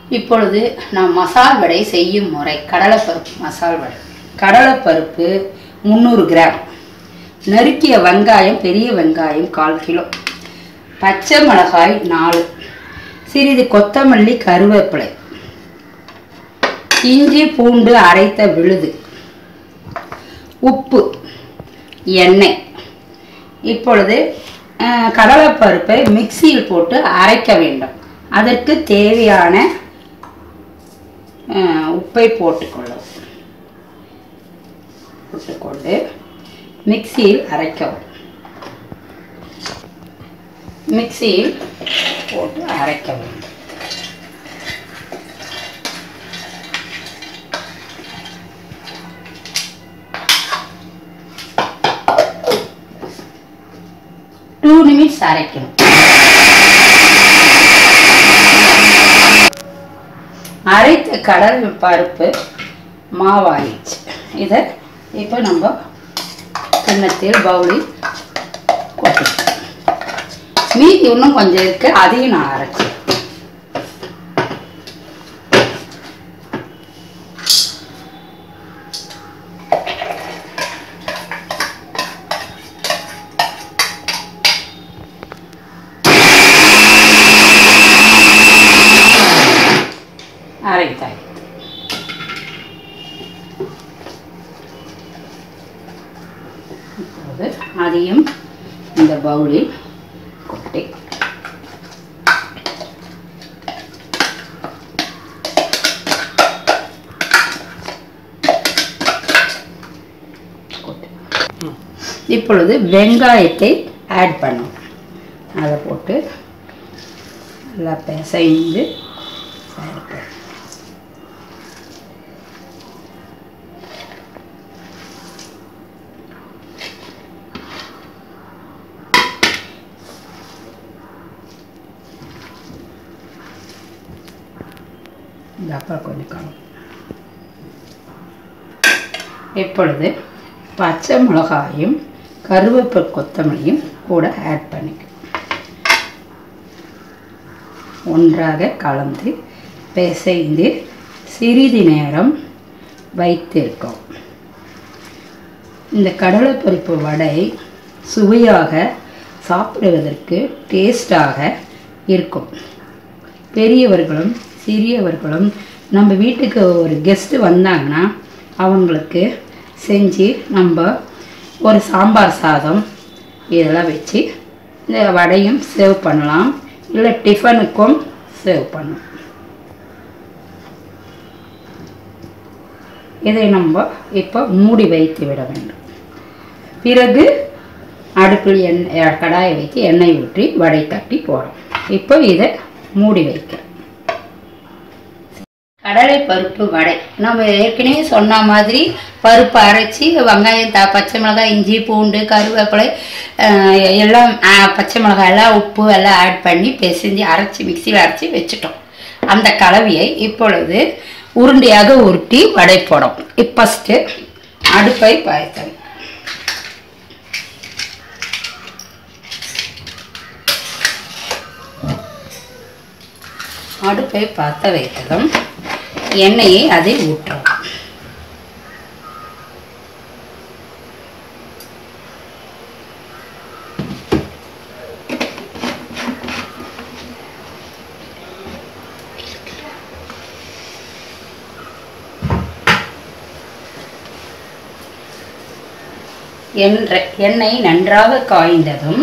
இப்பொழுது நான் மசால் வடை செய்யும் முறை கடலைப்பருப்பு மசால் வடை கடலைப்பருப்பு முந்நூறு கிராம் நறுக்கிய வெங்காயம் பெரிய வெங்காயம் கால் கிலோ பச்சை மிளகாய் நாலு சிறிது கொத்தமல்லி கருவேப்பிலை இஞ்சி பூண்டு அரைத்த விழுது உப்பு எண்ணெய் இப்பொழுது அஹ், கடலைப்பருப்பை மிக்சியில் போட்டு அரைக்க வேண்டும் அதற்கு தேவையான அஹ், உப்பை போட்டுக்கொள்ளவும் போட்டுக்கொண்டு மிக்சியில் அரைக்கவும் மிக்சியில் போட்டு அரைக்க வேண்டும் டூ நிமிட்ஸ் அரைக்கணும் அரைத்த கடல் பருப்பு மாவாயிடுச்சு இதை இப்போ நம்ம கிண்ணத்தில் பவுலில் கொட்டணும் மீதி இன்னும் கொஞ்சம் இருக்கு அதையும் நான் அரைச்சேன் அரைத்தாய் இப்போது அதையும் இந்த பவுலில் கொட்டி கொட்டு. ம். இப்பொழுது வெங்காயத்தை ஆட் பண்ணும் அதை போட்டு நல்லா பிசைந்து சேர்ப்போம் இந்த அப்புறம் கொஞ்சம் காணும் இப்பொழுது பச்சை மிளகாயும் கருவேப்பிலை கொத்தமல்லியும் கூட ஆட் பண்ணிக்கும் ஒன்றாக கலந்து பிசைந்து சிறிது நேரம் வைத்திருக்கோம் இந்த கடலைப்பருப்பு வடை சுவையாக சாப்பிடுவதற்கு டேஸ்டாக இருக்கும் பெரியவர்களும் சிறியவர்களும் நம்ம வீட்டுக்கு ஒரு கெஸ்ட்டு வந்தாங்கன்னா அவங்களுக்கு செஞ்சு நம்ம ஒரு சாம்பார் சாதம் இதெல்லாம் வச்சு இந்த வடையும் சேவ் பண்ணலாம் இல்லை டிஃபனுக்கும் சேவ் பண்ணலாம் இதை நம்ம இப்போ மூடி வைத்து விட வேண்டும் பிறகு அடுப்பில் எண்ணெய் கடாயை வைத்து எண்ணெய் ஊற்றி வடை தட்டி போடும் இப்போ இதை மூடி வைக்க கடலை பருப்பு வடை நம்ம ஏற்கனவே சொன்ன மாதிரி பருப்பு அரைச்சி வெங்காயம் த பச்சை மிளகாய் இஞ்சி பூண்டு கருவேப்பிலை அஹ், எல்லாம் அஹ், பச்சை மிளகாய் எல்லாம் உப்பு எல்லாம் ஆட் பண்ணி பிசைஞ்சு அரைச்சி மிக்சியில் அரைச்சி வச்சுட்டோம் அந்த கலவையை இப்பொழுது உருண்டையாக உருட்டி வடை போடும் இப்போ ஃபஸ்ட்டு அடுப்பை பாய்த்தல் அடுப்பை பற்ற வைத்ததும் எண்ணெயை அதில் ஊற்றவும் என்ற எண்ணெய் நன்றாக காய்ந்ததும்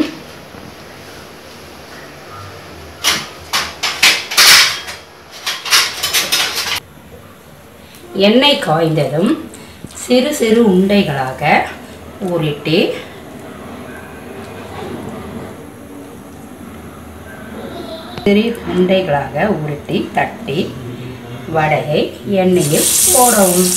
எண்ணெய் காய்ந்ததும் சிறு சிறு உண்டைகளாக ஊறிட்டு சிறு உண்டைகளாக உருட்டி தட்டி வடையை எண்ணெயில் போடவும்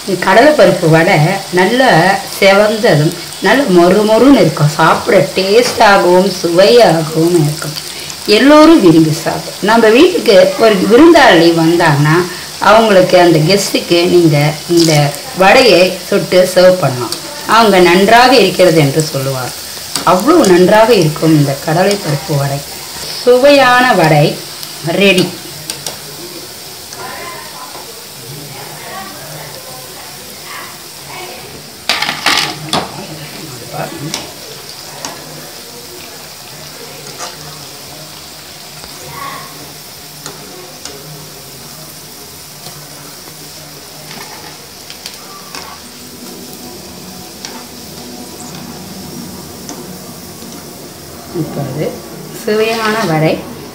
கடலைப்பருப்பு வடை நல்ல செவந்ததும் நல்ல மொறு மொறுன்னு இருக்கும் சாப்பிட டேஸ்டாகவும் சுவையாகவும் இருக்கும் எல்லோரும் விரும்பி சாப்பிடும் நம்ம வீட்டுக்கு ஒரு விருந்தாளி வந்தாங்கன்னா அவங்களுக்கு அந்த கெஸ்ட்டுக்கு நீங்கள் இந்த வடையை சுட்டு சர்வ் பண்ணலாம் அவங்க நன்றாக இருக்கிறது என்று சொல்லுவார் அவ்வளோ நன்றாக இருக்கும் இந்த கடலைப்பருப்பு வடை சுவையான வடை ரெடி இப்பொழுது சுவையான வடை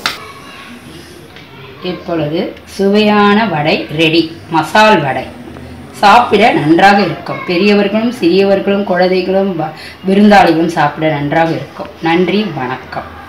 இப்பொழுது சுவையான வடை ரெடி மசால் வடை சாப்பிட நன்றாக இருக்கும் பெரியவர்களும் சிறியவர்களும் குழந்தைகளும் வ- விருந்தாளிகளும் சாப்பிட நன்றாக இருக்கும் நன்றி வணக்கம்